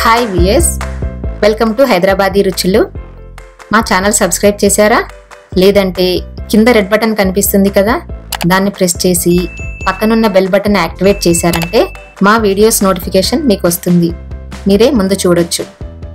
hi విఎస్ welcome to Hyderabadi రుచులు మా ఛానల్ సబ్స్క్రైబ్ చేశారా లేదంటే కింద రెడ్ బటన్ కనిపిస్తుంది కదా దాన్ని ప్రెస్ చేసి పక్కనున్న బెల్ బటన్ యాక్టివేట్ చేశారంటే మా వీడియోస్ నోటిఫికేషన్ మీకు వస్తుంది మీరే ముందు చూడొచ్చు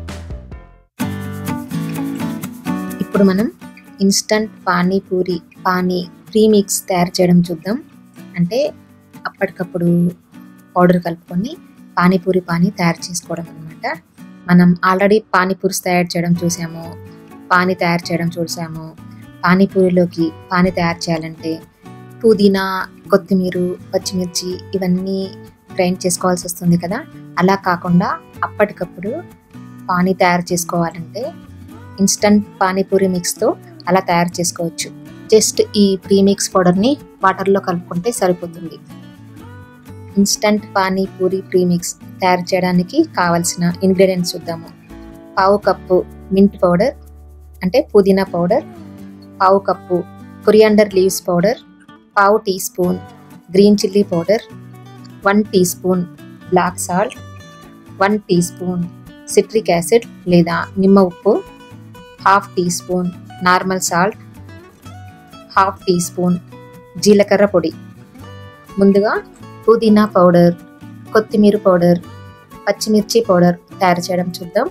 ఇప్పుడు మనం ఇన్స్టంట్ పానీపూరి పానీ ప్రీమిక్స్ తయారు చేయడం చూద్దాం అంటే అప్పటికప్పుడు పౌడర్ కలుపుకొని పానీపూరి పానీ తయారు చేసుకోవడం అనమాట మనం ఆల్రెడీ పానీపూరి తయారు చేయడం చూసాము పానీ తయారు చేయడం చూసాము పానీపూరిలోకి పానీ తయారు చేయాలంటే పుదీనా కొత్తిమీర పచ్చిమిర్చి ఇవన్నీ గ్రైండ్ చేసుకోవాల్సి వస్తుంది కదా అలా కాకుండా అప్పటికప్పుడు పానీ తయారు చేసుకోవాలంటే ఇన్స్టంట్ పానీపూరి మిక్స్తో అలా తయారు చేసుకోవచ్చు జస్ట్ ఈ ప్రీమిక్స్ పౌడర్ని వాటర్లో కలుపుకుంటే సరిపోతుంది ఇన్స్టంట్ పానీపూరి ప్రీమిక్స్ తయారు చేయడానికి కావలసిన ఇంగ్రీడియంట్స్ చూద్దాము పావు కప్పు మింట్ పౌడర్ అంటే పుదీనా పౌడర్ పావు కప్పు కొరియాండర్ లీవ్స్ పౌడర్ పావు teaspoon green chilli powder one teaspoon black salt one teaspoon citric acid లేదా నిమ్మ ఉప్పు half teaspoon normal salt half teaspoon జీలకర్ర పొడి ముందుగా పుదీనా పౌడర్ కొత్తిమీర పౌడర్ పచ్చిమిర్చి పౌడర్ తయారు చేయడం చూద్దాం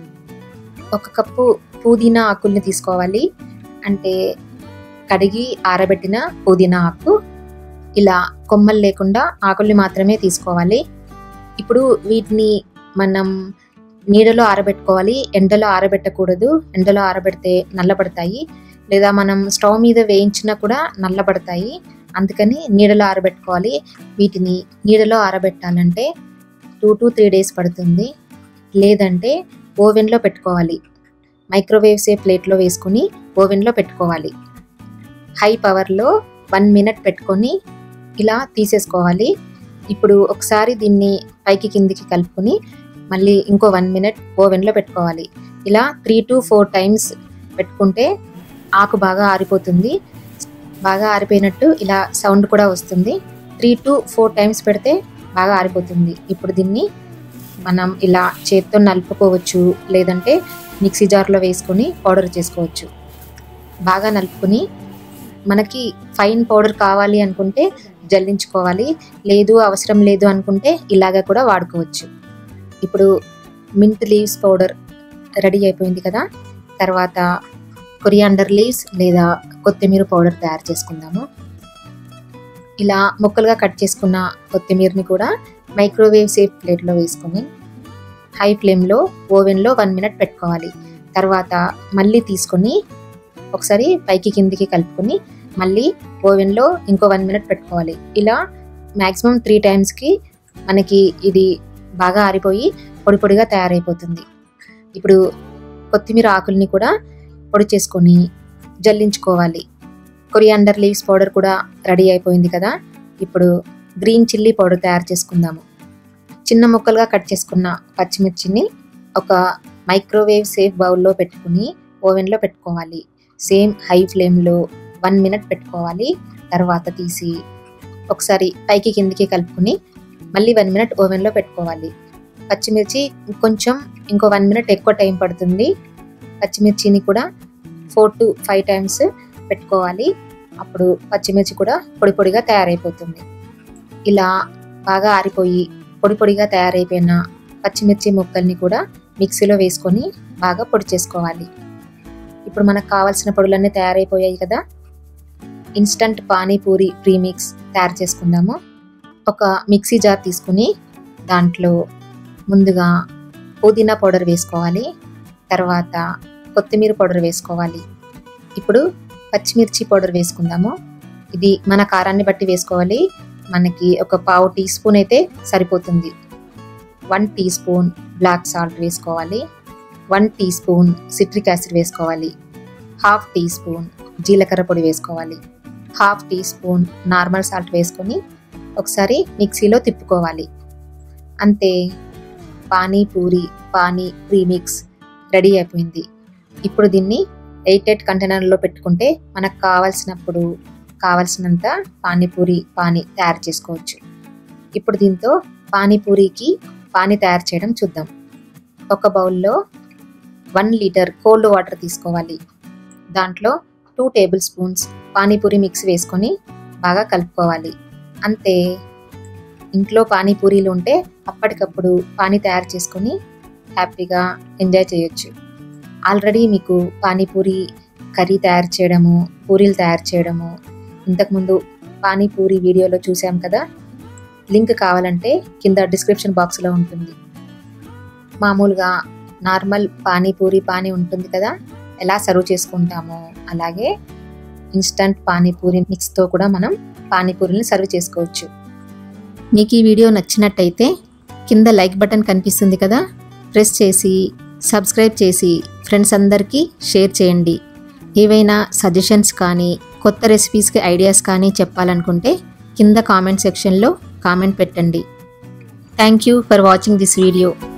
ఒక కప్పు పుదీనా ఆకుల్ని తీసుకోవాలి అంటే కడిగి ఆరబెట్టిన పుదీనా ఆకు ఇలా కొమ్మలు లేకుండా ఆకుల్ని మాత్రమే తీసుకోవాలి ఇప్పుడు వీటిని మనం నీడలో ఆరబెట్టుకోవాలి ఎండలో ఆరబెట్టకూడదు ఎండలో ఆరబెడితే నల్లబడతాయి లేదా మనం స్టవ్ మీద వేయించినా కూడా నల్లబడతాయి అందుకని నీడలో ఆరబెట్టుకోవాలి వీటిని నీడలో ఆరబెట్టాలంటే టూ టు త్రీ డేస్ పడుతుంది లేదంటే ఓవెన్లో పెట్టుకోవాలి మైక్రోవేవ్ సే ప్లేట్లో వేసుకొని ఓవెన్లో పెట్టుకోవాలి హై పవర్లో వన్ మినిట్ పెట్టుకొని ఇలా తీసేసుకోవాలి ఇప్పుడు ఒకసారి దీన్ని పైకి కిందికి కలుపుకొని మళ్ళీ ఇంకో వన్ మినిట్ ఓవెన్లో పెట్టుకోవాలి ఇలా త్రీ టు ఫోర్ టైమ్స్ పెట్టుకుంటే ఆకు బాగా ఆరిపోతుంది బాగా ఆరిపోయినట్టు ఇలా సౌండ్ కూడా వస్తుంది త్రీ టు ఫోర్ టైమ్స్ పెడితే బాగా ఆరిపోతుంది ఇప్పుడు దీన్ని మనం ఇలా చేత్తో నలుపుకోవచ్చు లేదంటే మిక్సీ జార్లో వేసుకొని పౌడర్ చేసుకోవచ్చు బాగా నలుపుకొని మనకి ఫైన్ పౌడర్ కావాలి అనుకుంటే జల్లించుకోవాలి లేదు అవసరం లేదు అనుకుంటే ఇలాగ కూడా వాడుకోవచ్చు ఇప్పుడు మింట్ లీవ్స్ పౌడర్ రెడీ అయిపోయింది కదా తర్వాత కొరియాండర్ లీవ్స్ లేదా కొత్తిమీర పౌడర్ తయారు చేసుకుందాము ఇలా ముక్కలుగా కట్ చేసుకున్న కొత్తిమీరని కూడా మైక్రోవేవ్ సేఫ్ ప్లేట్లో వేసుకొని హై ఫ్లేమ్లో ఓవెన్లో వన్ మినిట్ పెట్టుకోవాలి తర్వాత మళ్ళీ తీసుకొని ఒకసారి పైకి కిందికి కలుపుకొని మళ్ళీ ఓవెన్లో ఇంకో వన్ మినిట్ పెట్టుకోవాలి ఇలా మ్యాక్సిమం త్రీ టైమ్స్కి మనకి ఇది బాగా ఆరిపోయి పొడి పొడిగా తయారైపోతుంది ఇప్పుడు కొత్తిమీర ఆకుల్ని కూడా పొడి చేసుకొని జల్లించుకోవాలి కొరియాండర్ లీవ్స్ పౌడర్ కూడా రెడీ అయిపోయింది కదా ఇప్పుడు గ్రీన్ చిల్లీ పౌడర్ తయారు చేసుకుందాము చిన్న ముక్కలుగా కట్ చేసుకున్న పచ్చిమిర్చిని ఒక మైక్రోవేవ్ సేఫ్ బౌల్లో పెట్టుకుని ఓవెన్లో పెట్టుకోవాలి సేమ్ హై ఫ్లేమ్లో వన్ మినిట్ పెట్టుకోవాలి తర్వాత తీసి ఒకసారి పైకి కిందికి కలుపుకొని మళ్ళీ వన్ మినిట్ ఓవెన్లో పెట్టుకోవాలి పచ్చిమిర్చి కొంచెం ఇంకో వన్ మినిట్ ఎక్కువ టైం పడుతుంది పచ్చిమిర్చిని కూడా ఫోర్ టు ఫైవ్ టైమ్స్ పెట్టుకోవాలి అప్పుడు పచ్చిమిర్చి కూడా పొడి పొడిగా తయారైపోతుంది ఇలా బాగా ఆరిపోయి పొడి పొడిగా తయారైపోయిన పచ్చిమిర్చి ముక్కల్ని కూడా మిక్సీలో వేసుకొని బాగా పొడి చేసుకోవాలి ఇప్పుడు మనకు కావాల్సిన పొడులన్నీ తయారైపోయాయి కదా ఇన్స్టంట్ పానీపూరి ప్రీమిక్స్ తయారు చేసుకుందాము ఒక మిక్సీ జార్ తీసుకుని దాంట్లో ముందుగా పుదీనా పౌడర్ వేసుకోవాలి తర్వాత కొత్తిమీర పౌడర్ వేసుకోవాలి ఇప్పుడు పచ్చిమిర్చి పౌడర్ వేసుకుందాము ఇది మన కారాన్ని బట్టి వేసుకోవాలి మనకి ఒక పావు టీ స్పూన్ అయితే సరిపోతుంది one teaspoon black salt వేసుకోవాలి one teaspoon citric acid వేసుకోవాలి హాఫ్ టీ స్పూన్ జీలకర్ర పొడి వేసుకోవాలి half teaspoon normal salt వేసుకొని ఒకసారి మిక్సీలో తిప్పుకోవాలి అంతే పానీపూరి పానీ ప్రీమిక్స్ రెడీ అయిపోయింది ఇప్పుడు దీన్ని ఎయిటెడ్ కంటైనర్లో పెట్టుకుంటే మనకు కావాల్సినప్పుడు కావలసినంత పానీపూరి పానీ తయారు చేసుకోవచ్చు ఇప్పుడు దీంతో పానీపూరికి పానీ తయారు చేయడం చూద్దాం ఒక బౌల్లో వన్ లీటర్ కోల్డ్ వాటర్ తీసుకోవాలి దాంట్లో two tablespoons panipuri mix వేసుకొని బాగా కలుపుకోవాలి అంతే ఇంట్లో పానీపూరీలు ఉంటే అప్పటికప్పుడు పానీ తయారు చేసుకొని హ్యాపీగా ఎంజాయ్ చేయొచ్చు ఆల్రెడీ మీకు పానీపూరి కర్రీ తయారు చేయడము పూరీలు తయారు చేయడము ఇంతకుముందు పానీపూరి వీడియోలో చూసాం కదా లింక్ కావాలంటే కింద డిస్క్రిప్షన్ బాక్స్లో ఉంటుంది మామూలుగా నార్మల్ పానీపూరి పానీ ఉంటుంది కదా ఎలా సర్వ్ చేసుకుంటామో అలాగే ఇన్స్టంట్ పానీపూరి మిక్స్తో కూడా మనం పానీపూరిని సర్వ్ చేసుకోవచ్చు మీకు ఈ వీడియో నచ్చినట్టయితే కింద లైక్ బటన్ కనిపిస్తుంది కదా ప్రెస్ చేసి సబ్స్క్రైబ్ చేసి ఫ్రెండ్స్ అందరికీ షేర్ చేయండి ఏవైనా సజెషన్స్ కానీ కొత్త రెసిపీస్కి ఐడియాస్ కానీ చెప్పాలనుకుంటే కింద కామెంట్ సెక్షన్లో కామెంట్ పెట్టండి thank you for watching this video